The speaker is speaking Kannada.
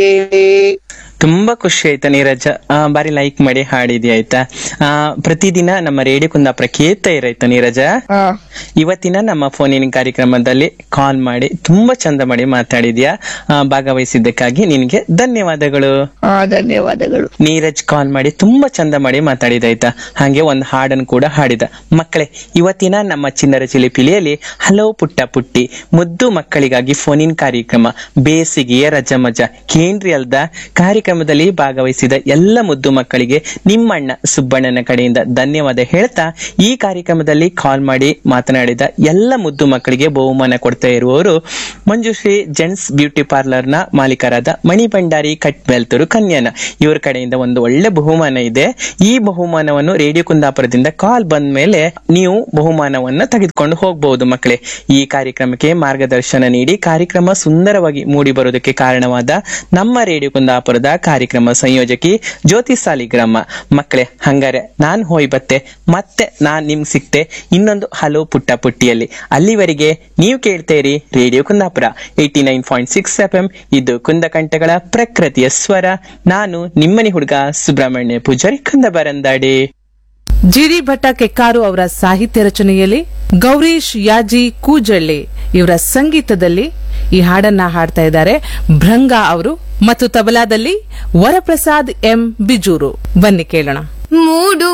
ತುಂಬಾ ಖುಷಿ ಆಯ್ತಾ ನೀರಜ ಆ, ಬಾರಿ ಲೈಕ್ ಮಾಡಿ ಹಾಡಿದಿ ಆಯ್ತಾ ಆ, ಪ್ರತಿದಿನ ನಮ್ಮ ರೇಡಿಯೋ ಕುಂದಾಪುರ ಕೇಳ್ತಾ ಇರಾಯ್ತಾ ನೀರಜ ಹಾ ಇವತ್ತಿನ ನಮ್ಮ ಫೋನಿನ ಕಾರ್ಯಕ್ರಮದಲ್ಲಿ ಕಾಲ್ ಮಾಡಿ ತುಂಬಾ ಚಂದ ಮಾಡಿ ಮಾತಾಡಿದ್ಯಾ ಆ, ಭಾಗವಹಿಸಿದ್ದಕ್ಕಾಗಿ ನಿನಗೆ ಧನ್ಯವಾದಗಳು ಹಾ ಧನ್ಯವಾದಗಳು ನೀರಜ್ ಕಾಲ್ ಮಾಡಿ ತುಂಬಾ ಚಂದ ಮಾಡಿ ಮಾತಾಡಿದಾಯ್ತಾ ಹಾಗೆ ಒಂದು ಹಾಡನ್ನು ಕೂಡ ಹಾಡಿದ ಮಕ್ಕಳೇ ಇವತ್ತಿನ ನಮ್ಮ ಚಿನ್ನರ ಚಿಲಿಪಿಲಿಯಲ್ಲಿ ಹಲವು ಪುಟ್ಟ ಪುಟ್ಟಿ ಮುದ್ದು ಮಕ್ಕಳಿಗಾಗಿ ಫೋನಿನ್ ಕಾರ್ಯಕ್ರಮ ಬೇಸಿಗೆಯ ರಜ ಮಜಾ ಕೇಂದ್ರಿ ಅಲ್ದ ಕಾರ್ಯಕ್ರಮದಲ್ಲಿ ಭಾಗವಹಿಸಿದ ಎಲ್ಲ ಮುದ್ದು ಮಕ್ಕಳಿಗೆ ನಿಮ್ಮಣ್ಣ ಸುಬ್ಬಣ್ಣನ ಕಡೆಯಿಂದ ಧನ್ಯವಾದ ಹೇಳ್ತಾ ಈ ಕಾರ್ಯಕ್ರಮದಲ್ಲಿ ಕಾಲ್ ಮಾಡಿ ಮಾತನಾಡಿದ ಎಲ್ಲ ಮುದ್ದು ಮಕ್ಕಳಿಗೆ ಬಹುಮಾನ ಕೊಡ್ತಾ ಇರುವವರು ಮಂಜುಶ್ರೀ ಜೆಂಟ್ಸ್ ಬ್ಯೂಟಿ ಪಾರ್ಲರ್ ನ ಮಾಲೀಕರಾದ ಮಣಿ ಭಂಡಾರಿ ಕಟ್ ಬೆಲ್ತೂರು ಕನ್ಯಾನ ಇವರ ಕಡೆಯಿಂದ ಒಂದು ಒಳ್ಳೆ ಬಹುಮಾನ ಇದೆ ಈ ಬಹುಮಾನವನ್ನು ರೇಡಿಯೋ ಕುಂದಾಪುರದಿಂದ ಕಾಲ್ ಬಂದ ಮೇಲೆ ನೀವು ಬಹುಮಾನವನ್ನ ತೆಗೆದುಕೊಂಡು ಹೋಗಬಹುದು ಮಕ್ಕಳೇ ಈ ಕಾರ್ಯಕ್ರಮಕ್ಕೆ ಮಾರ್ಗದರ್ಶನ ನೀಡಿ ಕಾರ್ಯಕ್ರಮ ಸುಂದರವಾಗಿ ಮೂಡಿ ಬರೋದಕ್ಕೆ ಕಾರಣವಾದ ನಮ್ಮ ರೇಡಿಯೋ ಕುಂದಾಪುರದ ಕಾರ್ಯಕ್ರಮ ಸಂಯೋಜಕಿ ಜ್ಯೋತಿ ಸಾಲಿಗ್ರಾಮ ಮಕ್ಕಳೇ ಹಂಗಾರೆ ನಾನ್ ಹೋಯ್ ಬತ್ತೆ ಮತ್ತೆ ನಾನ್ ನಿಮ್ಗೆ ಸಿಕ್ತೆ ಇನ್ನೊಂದು ಹಲೋ ಪುಟ್ಟ ಪುಟ್ಟಿಯಲ್ಲಿ ಅಲ್ಲಿವರೆಗೆ ನೀವು ಕೇಳ್ತೇರಿ radio Kundapura eighty nine point six F M ಇದು ಕುಂದಕಂಠಗಳ ಪ್ರಕೃತಿಯ ಸ್ವರ ನಾನು ನಿಮ್ಮನಿ ಹುಡುಗ ಸುಬ್ರಹ್ಮಣ್ಯ ಪೂಜಾರಿ ಕುಂದಬರಂದಾಡಿ ಜಿಡಿ ಭಟ್ಟ ಕೆಕ್ಕಾರು ಅವರ ಸಾಹಿತ್ಯ ರಚನೆಯಲ್ಲಿ ಗೌರೀಶ್ ಯಾಜಿ ಕೂಜಳ್ಳಿ ಇವರ ಸಂಗೀತದಲ್ಲಿ ಈ ಹಾಡನ್ನ ಹಾಡ್ತಾ ಇದ್ದಾರೆ ಭೃಂಗ ಅವರು ಮತ್ತು ತಬಲಾದಲ್ಲಿ ವರಪ್ರಸಾದ್ ಎಂ ಬಿಜೂರು ಬನ್ನಿ ಕೇಳೋಣ ಮೂಡು